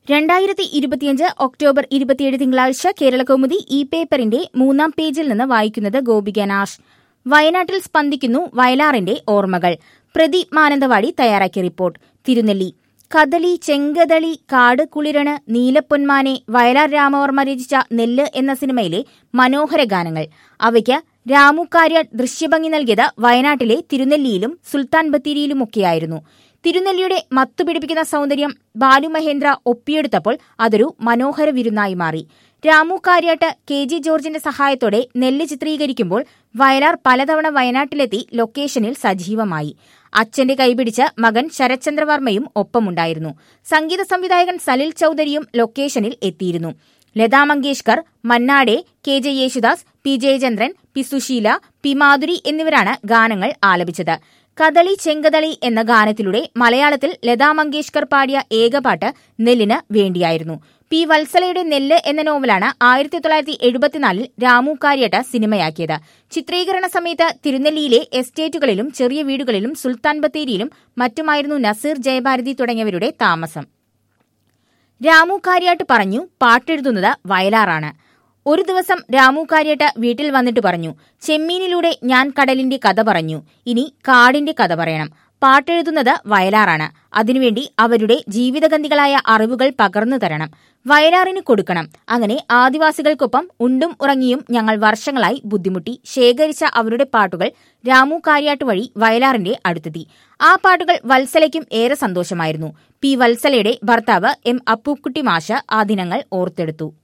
രണ്ടായിരത്തി ഇരുപത്തിയഞ്ച് ഒക്ടോബർ ഇരുപത്തിയേഴ് തിങ്കളാഴ്ച കേരളകൗമുദി ഈ പേപ്പറിന്റെ മൂന്നാം പേജിൽ നിന്ന് വായിക്കുന്നത് ഗോപിക നാഷ് വയനാട്ടിൽ സ്പന്ദിക്കുന്നു വയലാറിന്റെ ഓർമ്മകൾ പ്രദീപ് മാനന്തവാടി തയ്യാറാക്കിയ റിപ്പോർട്ട് തിരുനെല്ലി കദളി ചെങ്കദളി കാട് കുളിരണ് നീലപ്പൊന്മാനെ വയലാർ രാമവർമ്മ രചിച്ച നെല്ല് എന്ന സിനിമയിലെ മനോഹര ഗാനങ്ങൾ അവയ്ക്ക് രാമുക്കാര്യ ദൃശ്യഭംഗി നൽകിയത് വയനാട്ടിലെ തിരുനെല്ലിയിലും സുൽത്താൻ ബത്തേരിയിലുമൊക്കെയായിരുന്നു തിരുനെല്ലിയുടെ മത്തുപിടിപ്പിക്കുന്ന സൗന്ദര്യം ബാലു മഹേന്ദ്ര ഒപ്പിയെടുത്തപ്പോൾ അതൊരു മനോഹര വിരുന്നായി മാറി രാമു കാര്യാട്ട് കെ ജി ജോർജിന്റെ സഹായത്തോടെ നെല്ല് ചിത്രീകരിക്കുമ്പോൾ വയലാർ പലതവണ വയനാട്ടിലെത്തി ലൊക്കേഷനിൽ സജീവമായി അച്ഛന്റെ കൈപിടിച്ച് മകൻ ശരത്ചന്ദ്രവർമ്മയും ഒപ്പമുണ്ടായിരുന്നു സംഗീത സംവിധായകൻ സലിൽ ചൌധരിയും ലൊക്കേഷനിൽ എത്തിയിരുന്നു Lata Mangeshkar Manna Dey K J Yesudas P Jayachandran P Susheela P Madhuri എന്നിവരാണ് ഗാനങ്ങൾ ആലപിച്ചത് കദളി ചെങ്കദളി എന്ന ഗാനത്തിലൂടെ മലയാളത്തിൽ ലതാ മങ്കേഷ്കർ പാടിയ ഏകപാട്ട് നെല്ലിന് വേണ്ടിയായിരുന്നു പി വത്സലയുടെ നെല്ല് എന്ന നോവലാണ് ആയിരത്തി തൊള്ളായിരത്തി എഴുപത്തിനാലിൽ രാമു കാര്യട്ട സിനിമയാക്കിയത് ചിത്രീകരണ സമയത്ത് തിരുനെല്ലിയിലെ എസ്റ്റേറ്റുകളിലും ചെറിയ വീടുകളിലും സുൽത്താൻ ബത്തേരിയിലും മറ്റുമായിരുന്നു നസീർ ജയഭാരതി തുടങ്ങിയവരുടെ താമസം രാമു കാര്യാട്ട് പറഞ്ഞു പാട്ടെഴുതുന്നത് വയലാറാണ് ഒരു ദിവസം രാമു കാര്യട്ട് വീട്ടിൽ വന്നിട്ട് പറഞ്ഞു ചെമ്മീനിലൂടെ ഞാൻ കടലിന്റെ കഥ പറഞ്ഞു ഇനി കാടിന്റെ കഥ പറയണം പാട്ടെഴുതുന്നത് വയലാറാണ് അതിനുവേണ്ടി അവരുടെ ജീവിതഗന്ധികളായ അറിവുകൾ പകർന്നു തരണം വയലാറിന് കൊടുക്കണം അങ്ങനെ ആദിവാസികൾക്കൊപ്പം ഉണ്ടും ഉറങ്ങിയും ഞങ്ങൾ വർഷങ്ങളായി ബുദ്ധിമുട്ടി ശേഖരിച്ച അവരുടെ പാട്ടുകൾ രാമു കാര്യാട്ട് വഴി വയലാറിന്റെ അടുത്തെത്തി ആ പാട്ടുകൾ വത്സലയ്ക്കും ഏറെ സന്തോഷമായിരുന്നു പി വത്സലയുടെ ഭർത്താവ് എം അപ്പുക്കുട്ടി മാഷ ആ ദിനങ്ങൾ ഓർത്തെടുത്തു